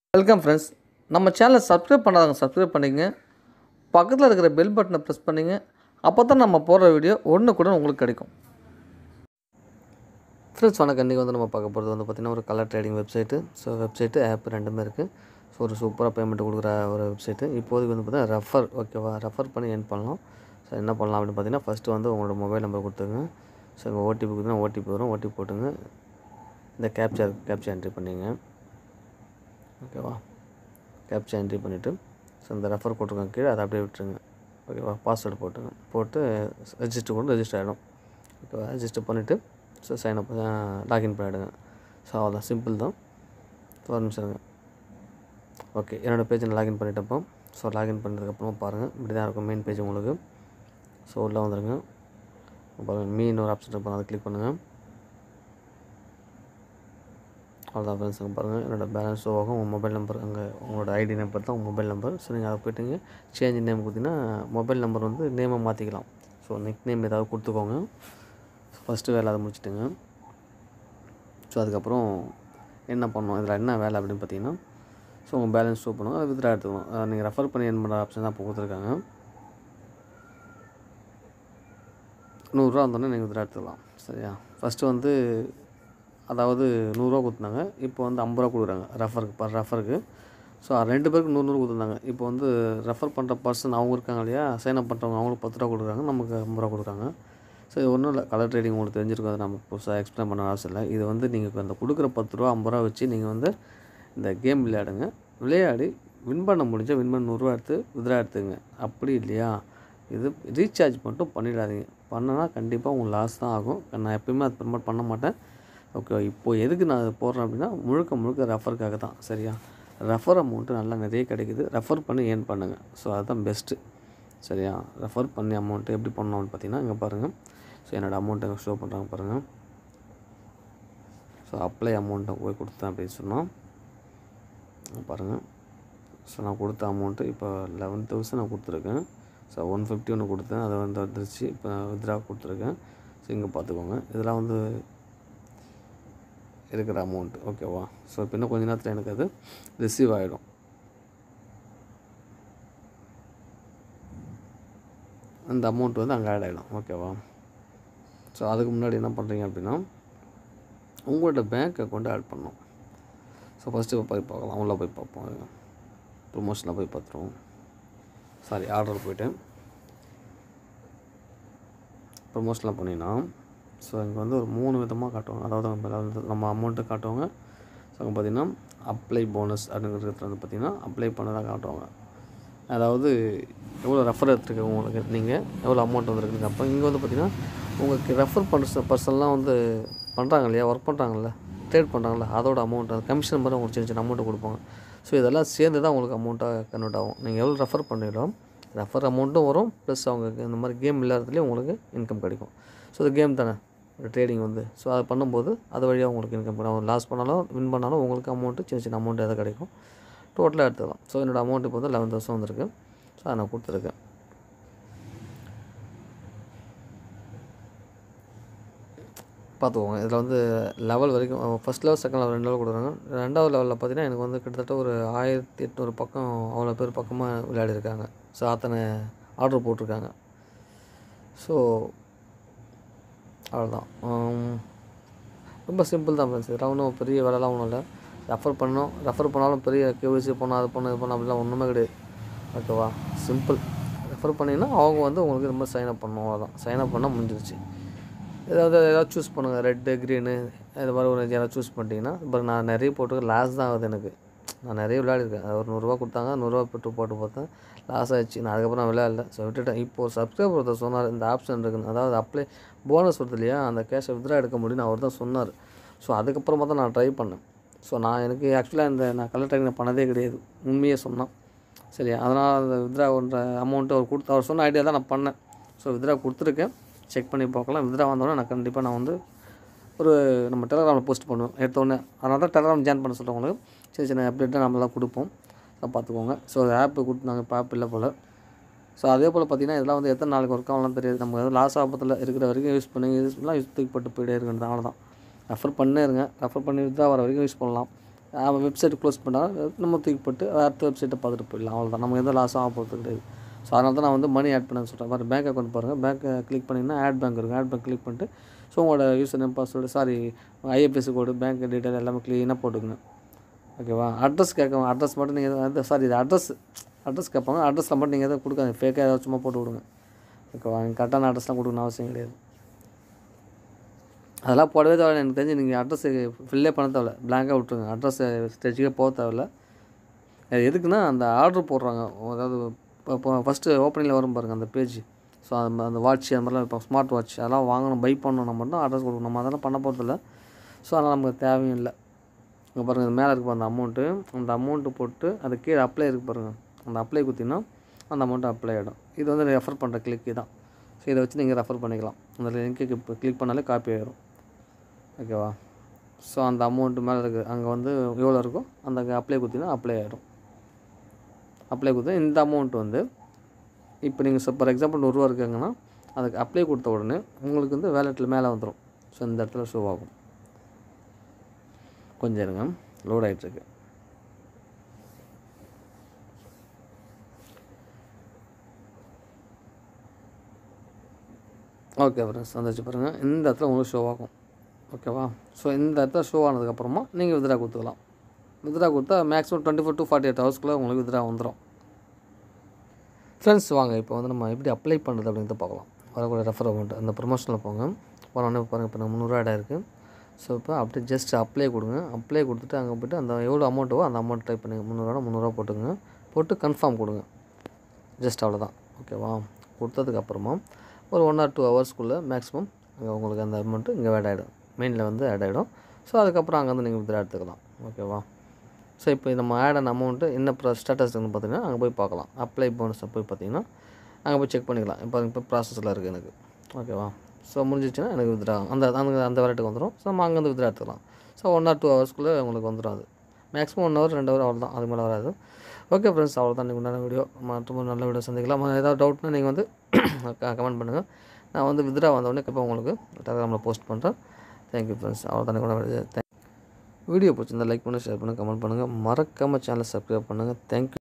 welcome friends நம்ம சேனலை subscribe பண்ணாதவங்க சப்ஸ்கிரைப் பண்ணிக்கங்க பக்கத்தில் இருக்கிற பெல் பட்டனை ப்ரெஸ் பண்ணிங்க அப்போ தான் நம்ம போடுற வீடியோ ஒன்று கூட உங்களுக்கு கிடைக்கும் ஃப்ரெண்ட்ஸ் வணக்கம் இன்றைக்கி வந்து நம்ம பார்க்க போகிறது வந்து பார்த்திங்கன்னா ஒரு colour trading website so website app ரெண்டுமே இருக்குது ஸோ ஒரு சூப்பராக பேமெண்ட் கொடுக்குற ஒரு வெப்சைட்டு இப்போதைக்கு வந்து பார்த்தீங்கன்னா ரெஃபர் ஓகேவா ரெஃபர் பண்ணி என் பண்ணலாம் ஸோ என்ன பண்ணலாம் அப்படின்னு பார்த்தீங்கன்னா ஃபஸ்ட்டு வந்து உங்களோட மொபைல் நம்பர் கொடுத்துருங்க ஸோ உங்கள் ஓடிபி கொடுத்தீங்கன்னா ஓடிபி வரும் ஓடிபி போட்டுங்க இந்த கேப்சர் கேப்சர் என்ட்ரி பண்ணிங்க ஓகேவா கேப்சா என்ட்ரி பண்ணிவிட்டு ஸோ இந்த ரெஃபர் போட்டிருக்காங்க கீழே அதை அப்படியே விட்டுருங்க ஓகேவா பாஸ்வேர்டு போட்டுங்க போட்டு ரெஜிஸ்டர் கொண்டு ரெஜிஸ்டர் ஆகிடும் ஓகேவா ரெஜிஸ்டர் பண்ணிவிட்டு ஸோ சைன் அப் லாகின் பண்ணிவிடுங்க ஸோ அவ்வளோதான் சிம்பிள் தான் ஸோ ஒரு நிமிஷம் இருங்க ஓகே என்னோடய பேஜ் நான் லாகின் பண்ணிட்டப்போ ஸோ லாகின் பண்ணதுக்கப்புறமா பாருங்கள் இப்படி தான் இருக்கும் மெயின் பேஜ் உங்களுக்கு ஸோ உள்ளே வந்துடுங்க பாருங்கள் மீன் ஒரு ஆப்ஷன் இருப்பாங்க அதை கிளிக் பண்ணுங்கள் அவ்வளோதான் ஃப்ரெண்ட்ஸ் அங்கே பாருங்கள் என்னோடய பேலன்ஸ் ஷோ ஆகும் உங்கள் மொபைல் நம்பர் அங்கே உங்களோட ஐடி நம்பர் தான் உங்கள் மொபைல் நம்பர் ஸோ நீங்கள் அதை போய்ட்டுங்க சேஞ்ச் நேம் கொடுத்தீங்கன்னா மொபைல் நம்பர் வந்து நேமை மாற்றிக்கலாம் ஸோ நெக் நேம் ஏதாவது கொடுத்துக்கோங்க ஃபஸ்ட்டு வேலை அதை முடிச்சுட்டுங்க ஸோ அதுக்கப்புறம் என்ன பண்ணணும் இதில் என்ன வேலை அப்படின்னு பார்த்தீங்கன்னா ஸோ உங்கள் பேலன்ஸ் ஷோ பண்ணுவோம் அதை வித்ரா எடுத்துக்கணும் நீங்கள் ரெஃபர் பண்ணி என் பண்ணுற ஆப்ஷன் தான் இப்போ கொடுத்துருக்காங்க நூறுரூவா வந்தோடனே நீங்கள் வித்ரா எடுத்துக்கலாம் சரியா ஃபஸ்ட்டு வந்து அதாவது நூறுரூவா கொடுத்தாங்க இப்போ வந்து ஐம்பது ரூபா கொடுக்குறாங்க ரெஃபருக்கு பர் ரெஃபருக்கு ஸோ ரெண்டு பேருக்கு நூறு நூறு கொடுத்துருந்தாங்க இப்போ வந்து ரெஃபர் பண்ணுற பர்சன் அவங்க இருக்காங்க இல்லையா சைன் அப் பண்ணுறவங்க அவங்களுக்கு பத்து ரூபா கொடுக்குறாங்க நமக்கு ஐம்பது ரூபா கொடுக்குறாங்க ஸோ இது ஒன்றும் இல்லை கலர் ட்ரேடிங் உங்களுக்கு தெரிஞ்சிருக்கும் அதை நம்ம புதுசாக எக்ஸ்பிளைன் பண்ண அவசியம் இல்லை இது வந்து நீங்கள் அந்த கொடுக்குற பத்து ரூபா ஐம்பது ரூபா வச்சு நீங்கள் வந்து இந்த கேம் விளையாடுங்க விளையாடி வின் பண்ண முடிஞ்சால் வின் பண்ண நூறுரூவா எடுத்து வித்ரா எடுத்துங்க அப்படி இல்லையா இது ரீசார்ஜ் மட்டும் பண்ணிடாதீங்க பண்ணனா கண்டிப்பாக உங்களுக்கு லாஸ் தான் ஆகும் நான் எப்பயுமே அது ப்ரமோட் பண்ண மாட்டேன் ஓகே இப்போ எதுக்கு நான் அதை போடுறேன் அப்படின்னா முழுக்க முழுக்க ரெஃபருக்காக தான் சரியா ரெஃபர் அமௌண்ட்டு நல்லா நிறைய கிடைக்குது ரெஃபர் பண்ணி ஏர்ன் பண்ணுங்கள் ஸோ அதுதான் பெஸ்ட்டு சரியா ரெஃபர் பண்ணி அமௌண்ட்டு எப்படி பண்ணணும் அப்படின்னு பார்த்தீங்கன்னா இங்கே பாருங்கள் ஸோ என்னோடய அமௌண்ட்டை ஷோ பண்ணுறாங்க பாருங்கள் ஸோ அப்ளை அமௌண்ட்டை போய் கொடுத்தேன் அப்படின்னு சொன்னால் பாருங்கள் ஸோ நான் கொடுத்த அமௌண்ட்டு இப்போ லெவன் தௌசண்ட் நான் கொடுத்துருக்கேன் ஸோ ஒன் ஃபிஃப்டி ஒன்று கொடுத்தேன் அதை வந்து வந்துருச்சு இப்போ வித்ரா கொடுத்துருக்கேன் ஸோ இங்கே பார்த்துக்கோங்க இதெல்லாம் வந்து இருக்கிற அமௌண்ட் ஓகேவா ஸோ இப்போ இன்னும் கொஞ்ச நேரத்தில் எனக்கு அது ரிசீவ் ஆகிடும் அந்த அமௌண்ட் வந்து அங்கே ஆட் ஆகிடும் ஓகேவா ஸோ அதுக்கு முன்னாடி என்ன பண்ணுறீங்க அப்படின்னா உங்களோட பேங்க் அக்கௌண்ட்டை ஆட் பண்ணணும் ஸோ ஃபஸ்ட்டு போய் பார்க்கலாம் உள்ளே போய் பார்ப்போம் ப்ரொமோஷனில் போய் பார்த்துருவோம் சாரி ஆர்டர் போய்ட்டேன் ப்ரொமோஷனில் பண்ணிங்கன்னா ஸோ இங்கே வந்து ஒரு மூணு விதமாக காட்டுவாங்க அதாவது நம்ம நம்ம அமௌண்ட்டு காட்டுவாங்க ஸோ அங்கே பார்த்திங்கன்னா அப்ளை போனஸ் அப்படிங்கிறது வந்து பார்த்திங்கன்னா அப்ளை பண்ணதாக காட்டுவாங்க அதாவது எவ்வளோ ரெஃபர் எடுத்துருக்கு உங்களுக்கு நீங்கள் எவ்வளோ அமௌண்ட் வந்துருக்குங்க அப்போ இங்கே வந்து பார்த்திங்கன்னா உங்களுக்கு ரெஃபர் பண்ணுற பர்சன்லாம் வந்து பண்ணுறாங்க இல்லையா ஒர்க் பண்ணுறாங்கல்ல ட்ரேட் பண்ணுறாங்கல்ல அதோட அமௌண்ட் அந்த கமிஷன் மாதிரி உங்களுக்கு சின்ன சின்ன அமௌண்ட்டை கொடுப்பாங்க ஸோ இதெல்லாம் சேர்ந்து தான் உங்களுக்கு அமௌண்ட்டாக கன்வெர்ட் ஆகும் நீங்கள் எவ்வளோ ரெஃபர் பண்ணிடும் ரெஃபர் அமௌண்ட்டும் வரும் ப்ளஸ் அவங்க இந்த மாதிரி கேம் விளையாடுறதுலேயும் உங்களுக்கு இன்கம் கிடைக்கும் ஸோ இது கேம் தானே ட்ரேடிங் வந்து ஸோ அதை பண்ணும்போது அது வழியாக உங்களுக்கு இன்கம் கிடைக்கும் லாஸ் பண்ணாலும் வின் பண்ணாலும் உங்களுக்கு அமௌண்ட்டு சின்ன சின்ன அமௌண்ட் எதாவது கிடைக்கும் டோட்டலாக எடுத்துக்கலாம் ஸோ என்னோடய அமௌண்ட் இப்போ வந்து லெவன் தௌசண்ட் வந்திருக்கு ஸோ அதை நான் கொடுத்துருக்கேன் பார்த்துக்கோங்க இதில் வந்து லெவல் வரைக்கும் ஃபஸ்ட் லெவல் செகண்ட் லெவல் ரெண்டு லெவல் கொடுக்குறாங்க ரெண்டாவது லெவலில் பார்த்தீங்கன்னா எனக்கு வந்து கிட்டத்தட்ட ஒரு ஆயிரத்தி எட்நூறு பக்கம் அவ்வளோ பேர் பக்கமாக விளையாடிருக்காங்க ஸோ அத்தனை ஆர்டர் போட்டிருக்காங்க ஸோ அவ்வளோதான் ரொம்ப சிம்பிள் தான் ஃப்ரெண்ட்ஸ் இதெல்லாம் ஒன்றும் பெரிய வேலைலாம் ஒன்றும் இல்லை ரெஃபர் பண்ணோம் ரெஃபர் பண்ணாலும் பெரிய கேவிசி பண்ணோம் அது பண்ணோம் இது பண்ணோம் அப்படிலாம் ஒன்றுமே கிடையாது ஓகேவா சிம்பிள் ரெஃபர் பண்ணிங்கன்னா அவங்க வந்து உங்களுக்கு ரொம்ப சைன் அப் பண்ணணும் அவ்வளோதான் சைன் அப் பண்ணால் முடிஞ்சிருச்சு ஏதாவது ஏதாவது சூஸ் பண்ணுங்கள் ரெட்டு க்ரீனு இது மாதிரி ஒரு யாராவது சூஸ் பண்ணிட்டீங்கன்னா இப்போ நான் நிறைய போட்டு லாஸ் தான் ஆகுது எனக்கு நான் நிறைய விளையாடிருக்கேன் ஒரு நூறுரூவா கொடுத்தாங்க நூறுரூவா போட்டு போட்டு பார்த்தேன் லாஸ் ஆச்சு நான் அதுக்கப்புறம் நான் விளையாடல ஸோ விட்டுட்டேன் இப்போ ஒரு சப்ஸ்கிரைபர் ஒருத்தர் சொன்னார் இந்த ஆப்ஷன் இருக்குன்னு அதாவது அப்ளை போனஸ் வருது இல்லையா அந்த கேஷை வித்ரா எடுக்க முடியும்னு அவர் தான் சொன்னார் ஸோ அதுக்கப்புறமா தான் நான் ட்ரை பண்ணேன் ஸோ நான் எனக்கு ஆக்சுவலாக இந்த நான் கலர் ட்ரைனிங் பண்ணதே கிடையாது உண்மையே சொன்னான் சரி அதனால் அந்த வித்ரா பண்ணுற அமௌண்ட்டு அவர் கொடுத்து அவர் சொன்ன ஐடியா தான் நான் பண்ணேன் ஸோ வித்ரா கொடுத்துருக்கேன் செக் பண்ணி பார்க்கலாம் வித்ரா வந்தோடனே நான் கண்டிப்பாக நான் வந்து ஒரு நம்ம டெலகிராமில் போஸ்ட் பண்ணுவோம் எடுத்தோடனே அதனால தான் டெலகிராம் ஜாயின் பண்ண சொல்கிறேன் உங்களுக்கு சின்ன சின்ன அப்டேட்டாக நம்மளாம் கொடுப்போம் ஸோ பார்த்துக்கோங்க ஸோ ஆப்பு கொடுத்தாங்க இப்போ ஆப் இல்லை போல் ஸோ அதே போல் பார்த்தீங்கன்னா இதெல்லாம் வந்து எத்தனை நாளைக்கு ஒர்க் ஆகலாம் தெரியாது நம்ம எதாவது லாஸ் ஆபத்தில் இருக்கிற வரைக்கும் யூஸ் பண்ணி யூஸ் பண்ணலாம் யூஸ் தூக்கி போட்டு போயிட்டே இருக்கிறது அவ்வளோதான் ரெஃபர் பண்ணே இருங்க ரெஃபர் பண்ணி தான் வர வரைக்கும் யூஸ் பண்ணலாம் வெப்சைட் க்ளோஸ் பண்ணால் நம்ம தூக்கி போட்டு அடுத்த வெப்சைட்டை பார்த்துட்டு போயிடலாம் அவ்வளோதான் நமக்கு எந்த லாஸும் ஆக போகிறது கிடையாது ஸோ அதனால தான் நான் வந்து மணி ஆட் பண்ண சொல்கிறேன் பாரு பேங்க் அக்கௌண்ட் பாருங்கள் பேங்க்கை கிளிக் பண்ணிங்கன்னா ஆட் பேங்க் இருக்கும் ஆட் பேங்க் கிளிக் பண்ணிட்டு ஸோ உங்களோட username password sorry IFSC code bank detail எல்லாமே க்ளீனாக போட்டுக்கங்க ஓகேவா அட்ரஸ் கேட்க அட்ரஸ் மட்டும் நீங்கள் சாரி இது அட்ரஸ் அட்ரஸ் கேட்பாங்க அட்ரஸில் மட்டும் நீங்கள் எதாவது கொடுக்காது ஃபேக்காக ஏதாவது சும்மா போட்டு விடுங்க ஓகேவா கரெக்டான அட்ரஸ்லாம் கொடுக்கணும் அவசியம் கிடையாது அதெல்லாம் போடவே தேவையில்ல எனக்கு தெரிஞ்சு நீங்கள் அட்ரஸ் ஃபில்லே பண்ண தேவையில்ல பிளாங்காக விட்ருங்க அட்ரஸ் ஸ்டேஜுக்கே போக தேவையில்ல அது எதுக்குன்னா அந்த ஆர்டர் போடுறாங்க அதாவது இப்போ இப்போ ஃபஸ்ட்டு ஓப்பனிங்கில் வரும் பாருங்கள் அந்த பேஜ் ஸோ அந்த அந்த வாட்ச் அந்த மாதிரிலாம் இப்போ ஸ்மார்ட் வாட்ச் அதெல்லாம் வாங்கணும் பை பண்ணணும் மட்டும் அட்ரஸ் கொடுக்கணும் நம்ம அதெல்லாம் பண்ண போகிறதில்ல ஸோ அதனால் நமக்கு தேவையும் இல்லை இங்கே பாருங்கள் இது மேலே இருக்கு அந்த அமௌண்ட்டு அந்த அமௌண்ட்டு போட்டு அது கீழே அப்ளை இருக்கு பாருங்கள் அந்த அப்ளை குத்தினா அந்த அமௌண்ட்டு அப்ளை ஆகிடும் இது வந்து ரெஃபர் பண்ணுற கிளிக்கு தான் ஸோ இதை வச்சு நீங்கள் ரெஃபர் பண்ணிக்கலாம் அந்த லிங்க்கு இப்போ கிளிக் பண்ணாலே காப்பி ஆகிடும் ஓகேவா ஸோ அந்த அமௌண்ட்டு மேலே இருக்குது அங்கே வந்து எவ்வளோ இருக்கோ அந்த அப்ளை குத்தினா அப்ளை ஆகிடும் அப்ளை கொடுத்தா இந்த அமௌண்ட் வந்து இப்போ நீங்கள் ஃபார் எக்ஸாம்பிள் நூறுரூவா இருக்காங்கன்னா அதுக்கு அப்ளை கொடுத்த உடனே உங்களுக்கு வந்து வேலெட்டில் மேலே வந்துடும் ஸோ இந்த இடத்துல ஷோ ஆகும் கொஞ்சம் இருங்க லோட் ஆகிட்டுருக்கு ஓகே ஃப்ரெண்ட்ஸ் வந்துச்சு பாருங்கள் இந்த இடத்துல உங்களுக்கு ஷோ ஆகும் ஓகேவா ஸோ இந்த இடத்துல ஷோ ஆனதுக்கப்புறமா நீங்கள் வித்ரா கொடுத்துக்கலாம் வித்ரா கொடுத்தா maximum twenty four to forty eight ஹவர்ஸ்க்குள்ளே உங்களுக்கு வித்ரா வந்துடும் ஃப்ரெண்ட்ஸ் வாங்க இப்போ வந்து நம்ம எப்படி அப்ளை பண்ணுறது அப்படின்றத பார்க்கலாம் வரக்கூடிய ரெஃபர் அமௌண்ட் அந்த ப்ரொமோஷனில் போங்க போனோடனே பாருங்கள் இப்போ நம்ம முந்நூறுவா ஆட் இருக்குது ஸோ இப்போ அப்படியே ஜஸ்ட் அப்ளை கொடுங்க அப்ளை கொடுத்துட்டு அங்கே போய்ட்டு அந்த எவ்வளோ அமௌண்ட்டோ அந்த அமௌண்ட் டைப் பண்ணுங்கள் முந்நூறுவா முந்நூறுவா போட்டுங்க போட்டு கன்ஃபார்ம் கொடுங்க ஜஸ்ட் அவ்வளோதான் ஓகேவா கொடுத்ததுக்கப்புறமா ஒரு ஒன் ஆர் டூ ஹவர்ஸ்க்குள்ளே மேக்ஸிமம் அங்கே உங்களுக்கு அந்த அமௌண்ட்டு இங்கே ஆட் ஆகிடும் மெயினில் வந்து ஆட் ஆகிடும் ஸோ அதுக்கப்புறம் அங்கே வந்து நீங்கள் வித்ரா எடுத்துக்கலாம் ஓகேவா ஸோ இப்போ நம்ம ஆட் ஆன அமௌண்ட்டு என்ன ப்ரா ஸ்டேட்டஸ் இருக்குன்னு பார்த்தீங்கன்னா அங்கே போய் பார்க்கலாம் அப்ளை போனஸை போய் பார்த்தீங்கன்னா அங்கே போய் செக் பண்ணிக்கலாம் இப்போ இப்போ ப்ராசஸில் இருக்குது எனக்கு ஓகேவா ஸோ முடிஞ்சிச்சுன்னா எனக்கு வித்ரா அந்த அந்த அந்த வேலெட்டுக்கு வந்துடும் ஸோ நம்ம அங்கேருந்து வித்ரா எடுத்துக்கலாம் ஸோ ஒன் ஆர் டூ ஹவர்ஸ்க்குள்ளே உங்களுக்கு வந்துடும் அது மேக்ஸிமம் ஒன் ஹவர் ரெண்டு ஹவர் அவ்வளோதான் அதுக்கு மேலே வராது ஓகே ஃப்ரெண்ட்ஸ் அவ்வளோதான் நீங்கள் உண்டான வீடியோ மற்றும் நல்ல வீடியோ சந்திக்கலாம் ஏதாவது டவுட்னா நீங்கள் வந்து கமெண்ட் பண்ணுங்கள் நான் வந்து வித்ரா வந்தோடனே இப்போ உங்களுக்கு டெலிகிராமில் போஸ்ட் பண்ணுறேன் தேங்க்யூ ஃப்ரெண்ட்ஸ் அவ்வளோதான் கூட வீடியோ பிடிச்சிருந்தா லைக் பண்ணுங்கள் ஷேர் பண்ணுங்கள் கமெண்ட் பண்ணுங்கள் மறக்காமல் சேனலை சப்ஸ்கிரைப் பண்ணுங்கள் தேங்க்யூ